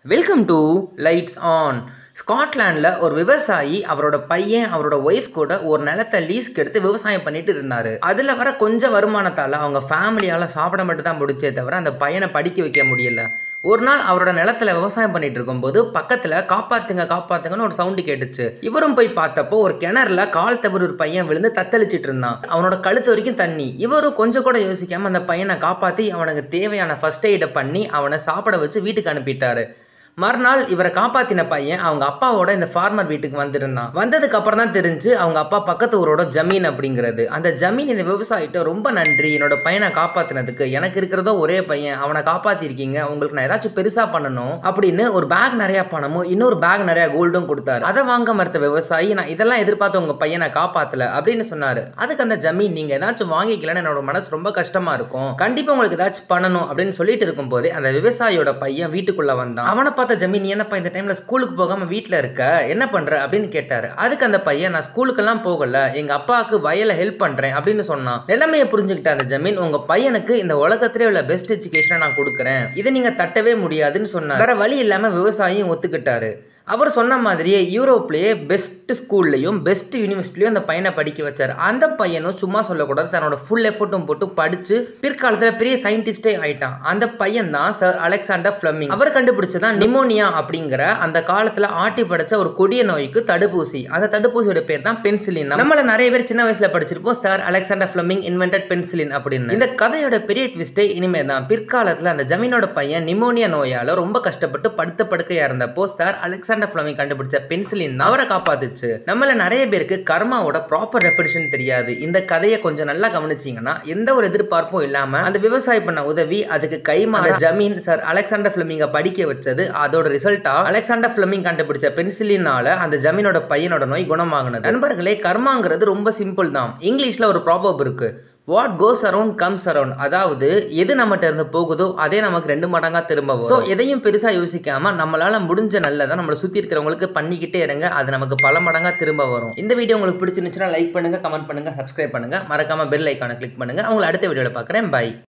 welcome to lights on ஸ்காட்லாண்டில் ஒரு விவசாயி அவரோட பையன் அவரோட ஒய்ஃப் கூட ஒரு நிலத்தை லீஸ்க்கு எடுத்து விவசாயம் பண்ணிட்டு இருந்தார் அதில் வர கொஞ்சம் வருமானத்தால் அவங்க ஃபேமிலியால் சாப்பிட மட்டும் தான் முடிச்சே தவிர அந்த பையனை படிக்க வைக்க முடியல ஒரு நாள் அவரோட நிலத்துல விவசாயம் பண்ணிட்டு இருக்கும்போது பக்கத்தில் காப்பாத்துங்க காப்பாத்துங்கன்னு ஒரு சவுண்டு கேட்டுச்சு இவரும் போய் பார்த்தப்போ ஒரு கிணறுல கால் தவறு ஒரு பையன் விழுந்து தத்தளிச்சிட்டு இருந்தான் அவனோட கழுத்து வரைக்கும் தண்ணி இவரும் கொஞ்சம் கூட யோசிக்காம அந்த பையனை காப்பாற்றி அவனுக்கு தேவையான ஃபர்ஸ்ட் எய்டை பண்ணி அவனை சாப்பிட வச்சு வீட்டுக்கு அனுப்பிட்டாரு மறுநாள் இவரை காப்பாத்தின பையன் அவங்க அப்பாவோட இந்த ஃபார்மர் வீட்டுக்கு வந்திருந்தான் வந்ததுக்கு அப்புறம் தான் தெரிஞ்சு அவங்க அப்பா பக்கத்து ஊரோட ஜமீன் அப்படிங்கிறது அந்த ஜமீன் இந்த விவசாயிட்ட ரொம்ப நன்றி என்னோட பையனை காப்பாத்தினதுக்கு எனக்கு இருக்கிறதோ ஒரே பையன் அவனை காப்பாத்திருக்கீங்க உங்களுக்கு நான் ஏதாச்சும் பெருசா பண்ணணும் அப்படின்னு ஒரு பேக் நிறைய பணமும் இன்னொரு பேக் நிறைய கோல்டும் கொடுத்தாரு அதை வாங்க மறுத்த விவசாயி நான் இதெல்லாம் எதிர்பார்த்து உங்க பையனை காப்பாத்தல அப்படின்னு சொன்னாரு அதுக்கு அந்த ஜமீன் நீங்க ஏதாச்சும் வாங்கிக்கலன்னு என்னோட மனசு ரொம்ப கஷ்டமா இருக்கும் கண்டிப்பா உங்களுக்கு ஏதாச்சும் பண்ணணும் அப்படின்னு சொல்லிட்டு இருக்கும்போதே அந்த விவசாயியோட பையன் வீட்டுக்குள்ள வந்தான் அவனை பார்த்த ஜமீன் "நீ என்னப்பா இந்த டைம்ல ஸ்கூலுக்கு போகாம வீட்டில் இருக்க என்ன பண்ற அப்படின்னு கேட்டாரு அதுக்கு அந்த பையன் நான் ஸ்கூலுக்கெல்லாம் போகல எங்க அப்பாவுக்கு வயல்ல ஹெல்ப் பண்றேன் அப்படின்னு சொன்னான் நிலைமையை புரிஞ்சுக்கிட்ட அந்த ஜமீன் உங்க பையனுக்கு இந்த உலகத்திலே உள்ள பெஸ்ட் எஜுகேஷனை நான் கொடுக்குறேன் இதை நீங்க தட்டவே முடியாதுன்னு சொன்னார் வேற வழி இல்லாம விவசாயியும் ஒத்துக்கிட்டாரு அவர் சொன்ன மாதிரியே யூரோப்லேயே பெஸ்ட் ஸ்கூல்லையும் பெஸ்ட் யூனிவர்சிட்டிலையும் அந்த பையனை படிக்க வச்சார் அந்த பையனும் சும்மா சொல்லக்கூடாது தன்னோட ஃபுல் எஃபர்ட்டும் போட்டு படித்து பிற்காலத்தில் பெரிய சயின்டிஸ்டே ஆயிட்டான் அந்த பையன் தான் சார் அலெக்சாண்டர் ஃப்ளமிங் அவர் கண்டுபிடிச்சதான் நிமோனியா அப்படிங்கிற அந்த காலத்தில் ஆட்டி படைச்ச ஒரு கொடிய நோய்க்கு தடுப்பூசி அந்த தடுப்பூசியோட பேர் தான் பென்சிலின் நம்மள நிறைய பேர் சின்ன வயசுல படிச்சிருப்போம் sir Alexander Fleming invented penicillin அப்படின்னு இந்த கதையோட பெரிய ட்விஸ்டே இனிமே தான் பிற்காலத்தில் அந்த ஜமீனோட பையன் நிமோனியா நோயால ரொம்ப கஷ்டப்பட்டு படுத்த படுக்கையா இருந்தப்போ சார் அலெக்சாண்டர் ஃப்ளமிங் கண்டுபிடிச்ச பென்சிலின் தான் அவரை காப்பாத்துச்சு நம்மள நிறைய பேருக்கு கர்மாவோட ப்ராப்பர் டெஃபினிஷன் தெரியாது இந்த கதையை கொஞ்சம் நல்லா கவனிச்சீங்கன்னா எந்த ஒரு எதிர்பார்ப்பும் இல்லாம அந்த விவசாயி பண்ண உதவி அதுக்கு கைமாற ஜமீன் சார் அலெக்சாண்டர் ஃபிளமிங்க படிக்க வச்சது அதோட ரிசல்ட்டா அலெக்சாண்டர் ஃபிளமிங் கண்டுபிடிச்ச பென்சிலினால அந்த ஜமீனோட பையனோட நோய் குணமாகுனது நண்பர்களே கர்மாங்கிறது ரொம்ப சிம்பிள் தான் இங்கிலீஷ்ல ஒரு ப்ராபப் இருக்கு what goes around comes around அதாவது எது நம்மகிட்ட இருந்து போகுதோ அதே நமக்கு ரெண்டு மடங்கா திரும்ப வரும் ஸோ எதையும் பெருசா யோசிக்காம நம்மளால முடிஞ்ச நல்லதை நம்மளை சுத்தி இருக்கிறவங்களுக்கு பண்ணிக்கிட்டே இருங்க அது நமக்கு பல மடங்கா திரும்ப வரும் இந்த வீடியோ உங்களுக்கு பிடிச்சிருந்துச்சுன்னா லைக் பண்ணுங்க கமெண்ட் பண்ணுங்க சப்ஸ்கிரைப் பண்ணுங்க மறக்காம பெல் ஐக்கானை கிளிக் பண்ணுங்க உங்களை அடுத்த வீடியோவில் பார்க்குறேன் பை